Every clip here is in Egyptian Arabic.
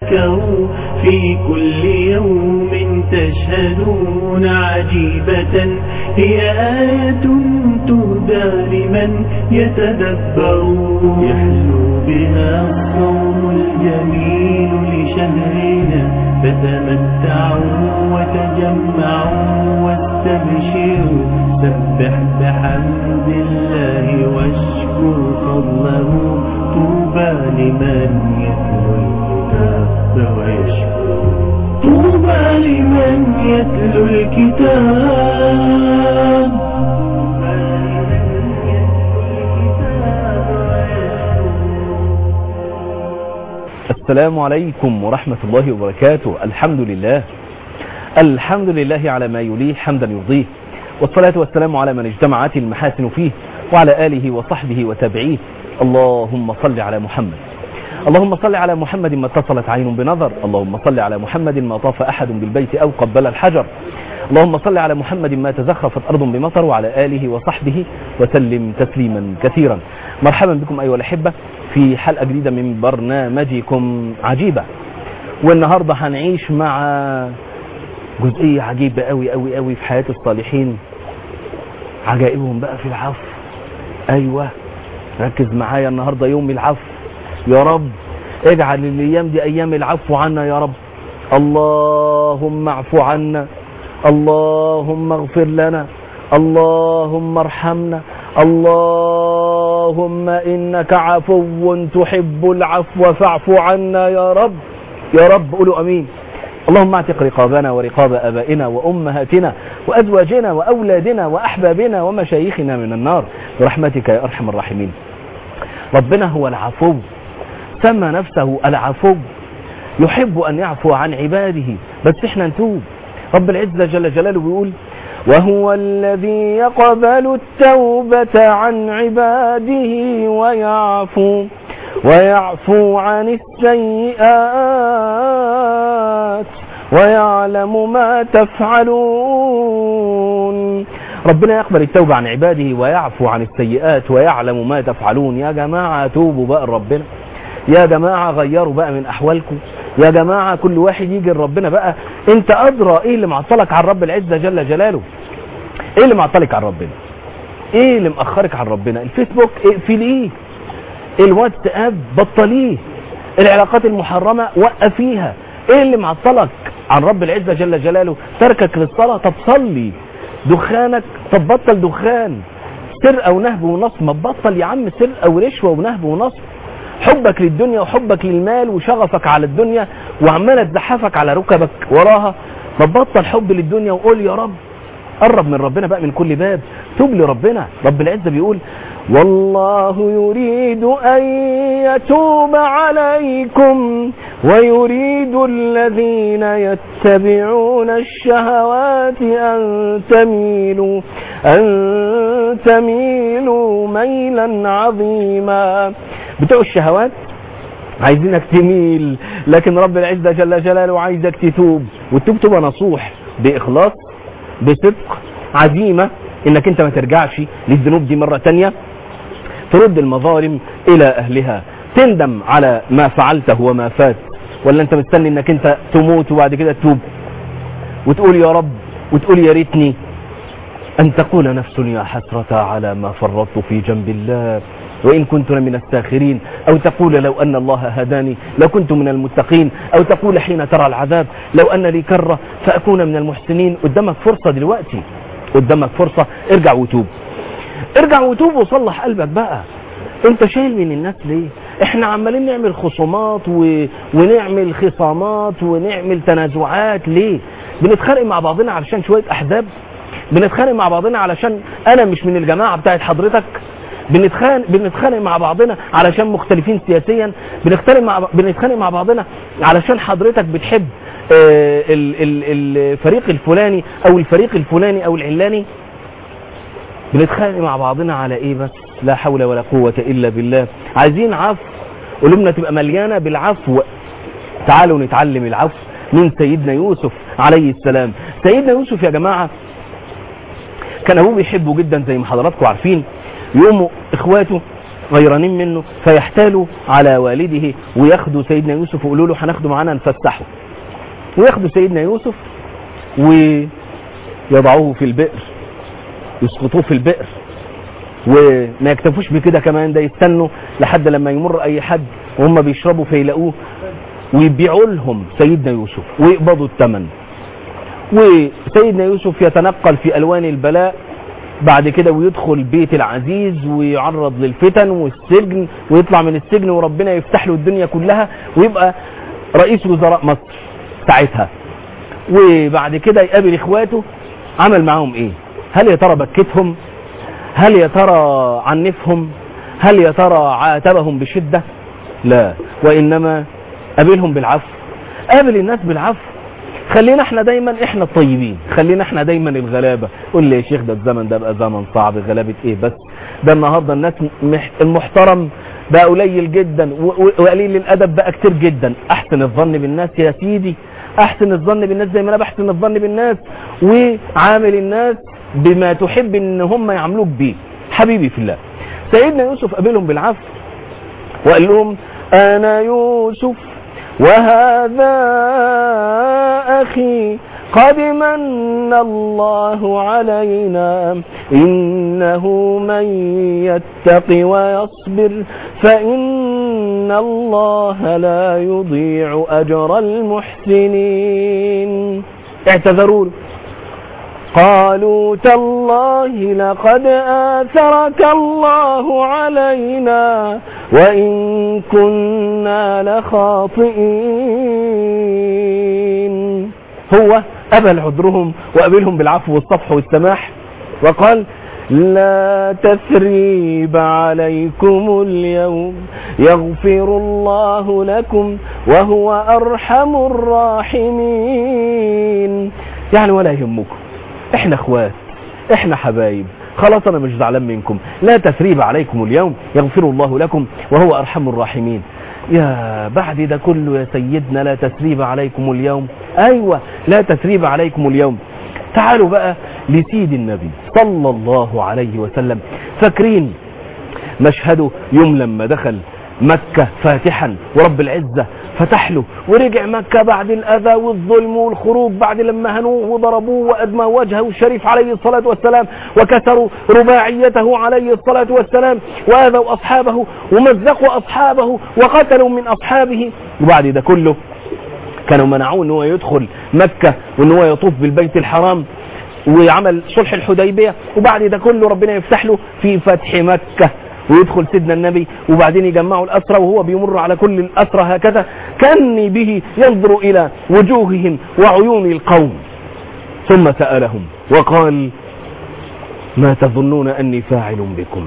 تذكروا في كل يوم تشهدون عجيبة هي آية تهدى لمن يتدبر يحلو بها الصوم الجميل لشهرنا فتمتعوا وتجمعوا واستبشروا سبح بحمد الله واشكر فضله طوبى لمن يتلو الكتاب ويشكر طوبى لمن يتلو الكتاب طوبى لمن يتلو الكتاب ويشكر السلام عليكم ورحمة الله وبركاته الحمد لله الحمد لله على ما يليه حمدا يرضيه والصلاة والسلام على من اجتمعت المحاسن فيه وعلى آله وصحبه وتابعيه اللهم صل على محمد اللهم صل على محمد ما اتصلت عين بنظر اللهم صل على محمد ما طاف أحد بالبيت أو قبل الحجر اللهم صل على محمد ما تزخرفت أرض بمطر وعلى آله وصحبه وسلم تسليما كثيرا مرحبا بكم أيها الأحبة في حلقة جديدة من برنامجكم عجيبة والنهاردة هنعيش مع جزئية عجيبة قوي قوي قوي في حياة الصالحين عجائبهم بقى في العفو أيوة ركز معايا النهاردة يوم العفو يا رب اجعل الأيام دي أيام العفو عنا يا رب اللهم اعف عنا اللهم اغفر لنا اللهم ارحمنا اللهم إنك عفو تحب العفو فاعف عنا يا رب يا رب قولوا أمين اللهم اعتق رقابنا ورقاب أبائنا وأمهاتنا وأزواجنا وأولادنا وأحبابنا ومشايخنا من النار برحمتك يا أرحم الراحمين ربنا هو العفو سمى نفسه العفو يحب أن يعفو عن عباده بس احنا نتوب رب العزة جل جلاله بيقول وهو الذي يقبل التوبة عن عباده ويعفو ويعفو عن السيئات ويعلم ما تفعلون ربنا يقبل التوبة عن عباده ويعفو عن السيئات ويعلم ما تفعلون يا جماعة توبوا بقى لربنا يا جماعة غيروا بقى من أحوالكم يا جماعة كل واحد يجي لربنا بقى انت أدرى ايه اللي معطلك عن رب العزة جل جلاله ايه اللي معطلك عن ربنا ايه اللي مأخرك عن ربنا الفيسبوك اقفليه الواتساب بطليه العلاقات المحرمة وقفيها ايه اللي معطلك عن رب العزة جل جلاله تركك للصلاة طب صلي دخانك طب بطل دخان سرقة ونهب ونصب ما تبطل يا عم سرقة ورشوة ونهب ونصب حبك للدنيا وحبك للمال وشغفك على الدنيا وعمالة تزحفك على ركبك وراها ما تبطل حب للدنيا وقول يا رب قرب من ربنا بقى من كل باب توب لربنا رب العزة بيقول والله يريد أن يتوب عليكم ويريد الذين يتبعون الشهوات أن تميلوا أن تميلوا ميلا عظيما بتوع الشهوات عايزينك تميل لكن رب العزة جل جلاله عايزك تتوب والتوب تبقى نصوح بإخلاص بصدق عزيمة انك انت ما ترجعش للذنوب دي مرة تانية ترد المظالم الى اهلها تندم على ما فعلته وما فات ولا انت مستني انك انت تموت وبعد كده تتوب وتقول يا رب وتقول يا ريتني ان تقول نفس يا حسرة على ما فرطت في جنب الله وإن كنت من الساخرين أو تقول لو أن الله هداني لكنت من المتقين أو تقول حين ترى العذاب لو أن لي كرة فأكون من المحسنين قدامك فرصة دلوقتي قدامك فرصة ارجع وتوب ارجع وتوب وصلح قلبك بقى انت شايل من الناس ليه احنا عمالين نعمل خصومات و... ونعمل خصامات ونعمل تنازعات ليه بنتخانق مع بعضنا علشان شوية احزاب بنتخانق مع بعضنا علشان انا مش من الجماعة بتاعت حضرتك بنتخانق بنتخانق مع بعضنا علشان مختلفين سياسيا بنتخانق مع بنتخانق مع بعضنا علشان حضرتك بتحب آه ال... ال... الفريق الفلاني او الفريق الفلاني او العلاني بنتخانق مع بعضنا على ايه بس لا حول ولا قوة الا بالله عايزين عفو قلوبنا تبقى مليانة بالعفو تعالوا نتعلم العفو من سيدنا يوسف عليه السلام سيدنا يوسف يا جماعة كان ابوه بيحبه جدا زي ما حضراتكم عارفين يقوموا اخواته غيرانين منه فيحتالوا على والده وياخدوا سيدنا يوسف ويقولوا له هناخده معانا نفسحه وياخدوا سيدنا يوسف ويضعوه في البئر يسقطوه في البئر وما يكتفوش بكده كمان ده يستنوا لحد لما يمر اي حد وهم بيشربوا فيلاقوه ويبيعوا لهم سيدنا يوسف ويقبضوا الثمن وسيدنا يوسف يتنقل في الوان البلاء بعد كده ويدخل بيت العزيز ويعرض للفتن والسجن ويطلع من السجن وربنا يفتح له الدنيا كلها ويبقى رئيس وزراء مصر ساعتها وبعد كده يقابل اخواته عمل معاهم ايه هل يا ترى بكتهم هل يا ترى عنفهم هل يا ترى عاتبهم بشدة لا وإنما قابلهم بالعفو قابل الناس بالعفو خلينا احنا دايما احنا الطيبين خلينا احنا دايما الغلابة قول لي يا شيخ ده الزمن ده بقى زمن صعب غلابة ايه بس ده النهاردة الناس مح- المحترم بقى قليل جدا و- و- وقليل الادب بقى كتير جدا احسن الظن بالناس يا سيدي احسن الظن بالناس زي ما انا بحسن الظن بالناس وعامل الناس بما تحب ان هم يعاملوك بيه حبيبي في الله سيدنا يوسف قابلهم بالعفو وقال لهم انا يوسف وهذا اخي قد من الله علينا إنه من يتق ويصبر فإن الله لا يضيع أجر المحسنين اعتذروا له قالوا تالله لقد آثرك الله علينا وإن كنا لخاطئين هو أبل عذرهم وقبلهم بالعفو والصفح والسماح وقال لا تثريب عليكم اليوم يغفر الله لكم وهو أرحم الراحمين يعني ولا يهمكم احنا اخوات احنا حبايب خلاص انا مش زعلان منكم لا تثريب عليكم اليوم يغفر الله لكم وهو ارحم الراحمين يا بعد ده كله يا سيدنا لا تثريب عليكم اليوم ايوه لا تثريب عليكم اليوم تعالوا بقى لسيد النبي صلى الله عليه وسلم فاكرين مشهده يوم لما دخل مكة فاتحا ورب العزة فتح له ورجع مكة بعد الأذى والظلم والخروج بعد لما هنوه وضربوه وأدمى وجهه الشريف عليه الصلاة والسلام وكسروا رباعيته عليه الصلاة والسلام وآذوا أصحابه ومزقوا أصحابه وقتلوا من أصحابه وبعد ده كله كانوا منعوه ان هو يدخل مكة وان هو يطوف بالبيت الحرام وعمل صلح الحديبية وبعد ده كله ربنا يفتح له في فتح مكة ويدخل سيدنا النبي وبعدين يجمعوا الأسرى وهو بيمر على كل الأسرى هكذا كأني به ينظر إلى وجوههم وعيون القوم ثم سألهم وقال ما تظنون أني فاعل بكم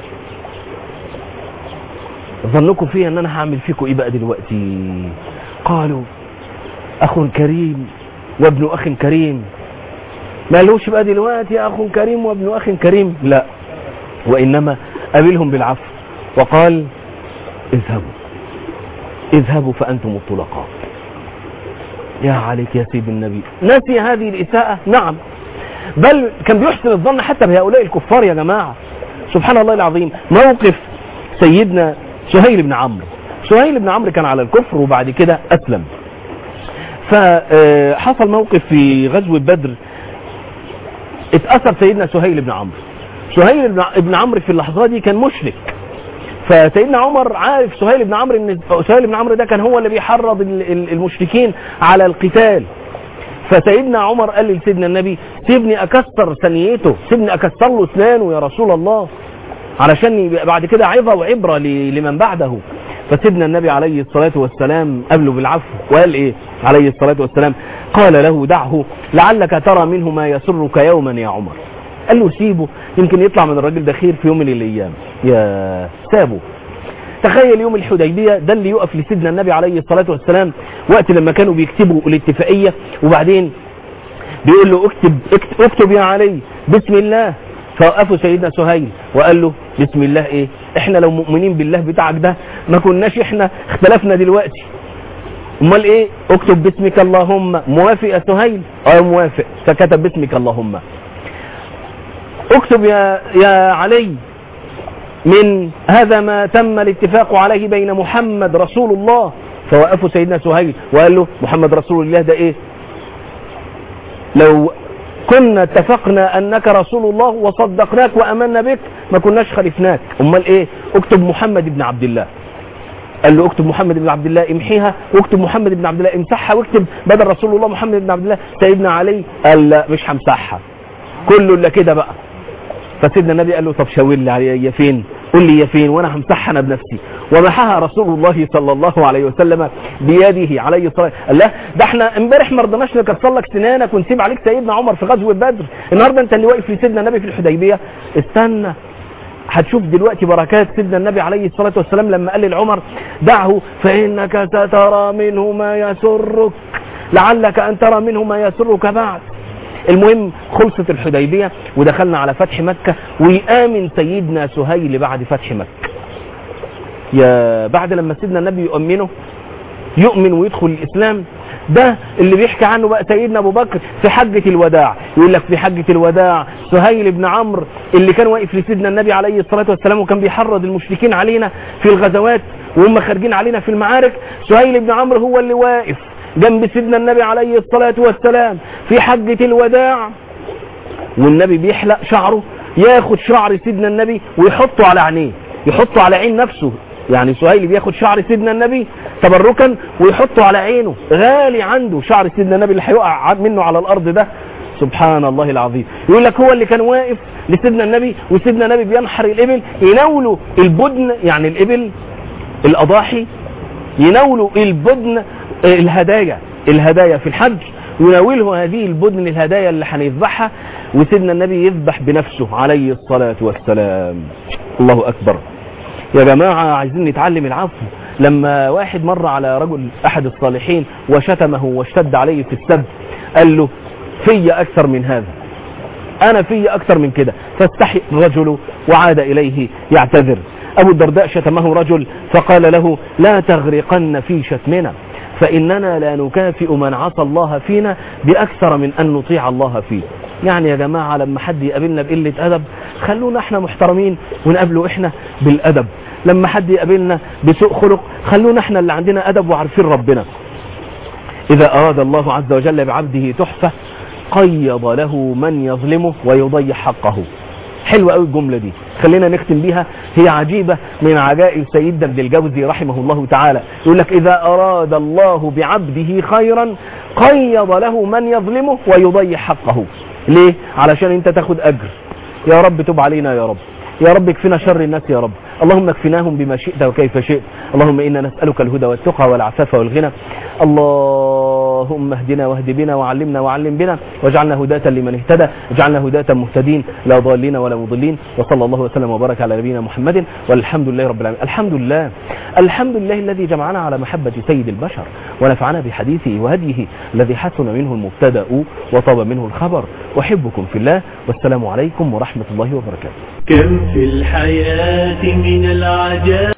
ظنكم فيها أن أنا هعمل فيكم إيه بقى دلوقتي قالوا أخ كريم وابن أخ كريم ما لهوش بقى دلوقتي أخ كريم وابن أخ كريم لا وإنما قابلهم بالعفو وقال اذهبوا اذهبوا فأنتم الطلقاء يا عليك يا سيد النبي نسي هذه الإساءة نعم بل كان بيحسن الظن حتى بهؤلاء الكفار يا جماعة سبحان الله العظيم موقف سيدنا سهيل بن عمرو سهيل بن عمرو كان على الكفر وبعد كده أسلم فحصل موقف في غزوة بدر اتأثر سيدنا سهيل بن عمرو سهيل بن- بن عمرو في اللحظة دي كان مشرك فسيدنا عمر عارف سهيل بن عمرو ان سهيل بن عمرو ده كان هو اللي بيحرض ال- ال- المشركين على القتال فسيدنا عمر قال لسيدنا النبي سيبني اكسر ثنيته سيبني اكسر له اسنانه يا رسول الله علشان يبقى بعد كده عظة وعبرة ل- لمن بعده فسيدنا النبي عليه الصلاة والسلام قبله بالعفو وقال ايه عليه الصلاة والسلام قال له دعه لعلك ترى منه ما يسرك يوما يا عمر قال له سيبه يمكن يطلع من الراجل ده خير في يوم من الايام يا سابه تخيل يوم الحديبية ده اللي يقف لسيدنا النبي عليه الصلاة والسلام وقت لما كانوا بيكتبوا الاتفاقية وبعدين بيقول له اكتب اكتب, اكتب يا علي بسم الله فوقفوا سيدنا سهيل وقال له بسم الله ايه احنا لو مؤمنين بالله بتاعك ده ما كناش احنا اختلفنا دلوقتي امال ايه اكتب باسمك اللهم موافق يا سهيل اه موافق فكتب باسمك اللهم اكتب يا يا علي من هذا ما تم الاتفاق عليه بين محمد رسول الله فوقفوا سيدنا سهيل وقال له محمد رسول الله ده ايه لو كنا اتفقنا انك رسول الله وصدقناك وامنا بك ما كناش خالفناك امال ايه اكتب محمد بن عبد الله قال له اكتب محمد بن عبد الله امحيها واكتب محمد بن عبد الله امسحها واكتب بدل رسول الله محمد بن عبد الله سيدنا علي قال لا مش همسحها كله الا كده بقى فسيدنا النبي قال له طب شاور لي عليها هي فين قول لي هي فين وانا همسحها انا بنفسي ومحاها رسول الله صلى الله عليه وسلم بيده عليه الصلاه قال لا ده احنا امبارح ما رضناش نكسر لك سنانك ونسيب عليك سيدنا عمر في غزوه بدر النهارده انت اللي واقف لسيدنا النبي في الحديبيه استنى هتشوف دلوقتي بركات سيدنا النبي عليه الصلاة والسلام لما قال لعمر دعه فإنك سترى منه ما يسرك لعلك أن ترى منه ما يسرك بعد المهم خلصت الحديبية ودخلنا على فتح مكة ويآمن سيدنا سهيل بعد فتح مكة يا بعد لما سيدنا النبي يؤمنه يؤمن ويدخل الإسلام ده اللي بيحكي عنه بقى سيدنا ابو بكر في حجة الوداع يقول لك في حجة الوداع سهيل بن عمرو اللي كان واقف لسيدنا النبي عليه الصلاة والسلام وكان بيحرض المشركين علينا في الغزوات وهم خارجين علينا في المعارك سهيل بن عمرو هو اللي واقف جنب سيدنا النبي عليه الصلاة والسلام في حجة الوداع والنبي بيحلق شعره ياخد شعر سيدنا النبي ويحطه على عينيه يحطه على عين نفسه يعني سهيل بياخد شعر سيدنا النبي تبركا ويحطه على عينه غالي عنده شعر سيدنا النبي اللي هيقع منه على الارض ده سبحان الله العظيم يقول لك هو اللي كان واقف لسيدنا النبي وسيدنا النبي بينحر الابل يناولوا البدن يعني الابل الاضاحي يناولوا البدن الهدايا الهدايا في الحج يناوله هذه البدن الهدايا اللي هنذبحها وسيدنا النبي يذبح بنفسه عليه الصلاة والسلام الله أكبر يا جماعة عايزين نتعلم العفو لما واحد مر على رجل أحد الصالحين وشتمه واشتد عليه في السب قال له في أكثر من هذا أنا في أكثر من كده فاستحي الرجل وعاد إليه يعتذر أبو الدرداء شتمه رجل فقال له لا تغرقن في شتمنا فإننا لا نكافئ من عصى الله فينا بأكثر من أن نطيع الله فيه يعني يا جماعة لما حد يقابلنا بقلة أدب خلونا احنا محترمين ونقابله احنا بالأدب لما حد يقابلنا بسوء خلق خلونا احنا اللي عندنا أدب وعارفين ربنا إذا أراد الله عز وجل بعبده تحفة قيض له من يظلمه ويضيع حقه حلوة قوي الجملة دي خلينا نختم بيها هي عجيبة من عجائب سيدنا ابن الجوزي رحمه الله تعالى يقول لك إذا أراد الله بعبده خيرا قيض له من يظلمه ويضيع حقه ليه؟ علشان انت تاخد أجر يا رب تب علينا يا رب يا رب اكفنا شر الناس يا رب اللهم اكفناهم بما شئت وكيف شئت اللهم إنا نسألك الهدى والتقى والعفاف والغنى اللهم اهدنا واهد بنا وعلمنا وعلم بنا واجعلنا هداة لمن اهتدى اجعلنا هداة مهتدين لا ضالين ولا مضلين وصلى الله وسلم وبارك على نبينا محمد والحمد لله رب العالمين الحمد لله الحمد لله الذي جمعنا على محبة سيد البشر ونفعنا بحديثه وهديه الذي حسن منه المبتدأ وطاب منه الخبر أحبكم في الله والسلام عليكم ورحمة الله وبركاته كم في الحياة من العجائب